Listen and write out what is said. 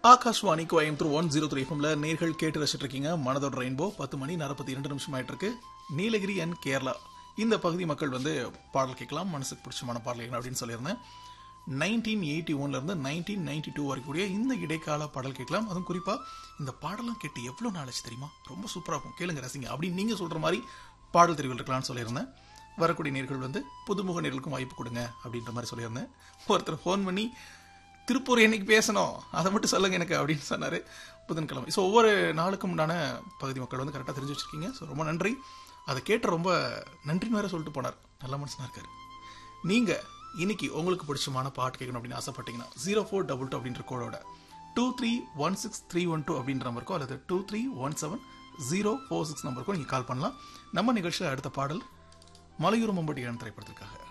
Akashvani Coimbatore one zero three எஃப்எம்ல நேர்கள் கேட்டு ரசிட்டு இருக்கீங்க மனதோட ரெயின்போ பத்து மணி நாற்பத்தி இரண்டு நிமிஷம் ஆயிட்டு இருக்கு நீலகிரி அண்ட் கேரளா இந்த பகுதி மக்கள் வந்து பாடல் கேட்கலாம் மனசுக்கு பிடிச்சமான பாடல் கேட்கலாம் அப்படின்னு சொல்லியிருந்தேன் நைன்டீன் எயிட்டி ஒன்ல இருந்து நைன்டீன் நைன்டி டூ வரைக்கூடிய இந்த இடைக்கால பாடல் கேட்கலாம் அதுவும் குறிப்பா இந்த பாடலாம் கேட்டு எவ்வளவு நாள் ஆச்சு தெரியுமா ரொம்ப சூப்பரா இருக்கும் கேளுங்க ரசிங்க அப்படின்னு நீங்க சொல்ற மாதிரி பாடல் தெரிவில் இருக்கலாம்னு சொல்லியிருந்தேன் வரக்கூடிய நேர்கள் வந்து புதுமுக நேர்களுக்கும் வாய்ப்பு கொடுங்க அப்படின்ற மாதிரி சொல்லியிருந்தேன் ஒருத்தர் ஃபோன் பண்ணி திருப்பூர் என்னைக்கு பேசணும் அதை மட்டும் சொல்லுங்க எனக்கு அப்படின்னு சொன்னாரு புதன்கிழமை ஸோ ஒவ்வொரு நாளுக்கும் உண்டான பகுதி மக்கள் வந்து கரெக்டாக தெரிஞ்சு வச்சிருக்கீங்க ஸோ ரொம்ப நன்றி அதை கேட்ட ரொம்ப நன்றின்னு வேற சொல்லிட்டு போனார் நல்ல மனுஷனா இருக்காரு நீங்க இன்னைக்கு உங்களுக்கு பிடிச்சமான பாட்டு கேட்கணும் அப்படின்னு ஆசைப்பட்டீங்கன்னா ஜீரோ ஃபோர் டபுள் டூ அப்படின்ற கோடோட two three one six three one two அப்படின்ற நம்பருக்கோ அல்லது two three one seven zero four six நம்பருக்கோ நீங்கள் கால் பண்ணலாம் நம்ம நிகழ்ச்சியில் அடுத்த பாடல் மலையூர் மம்பட்டியான திரைப்படத்திற்காக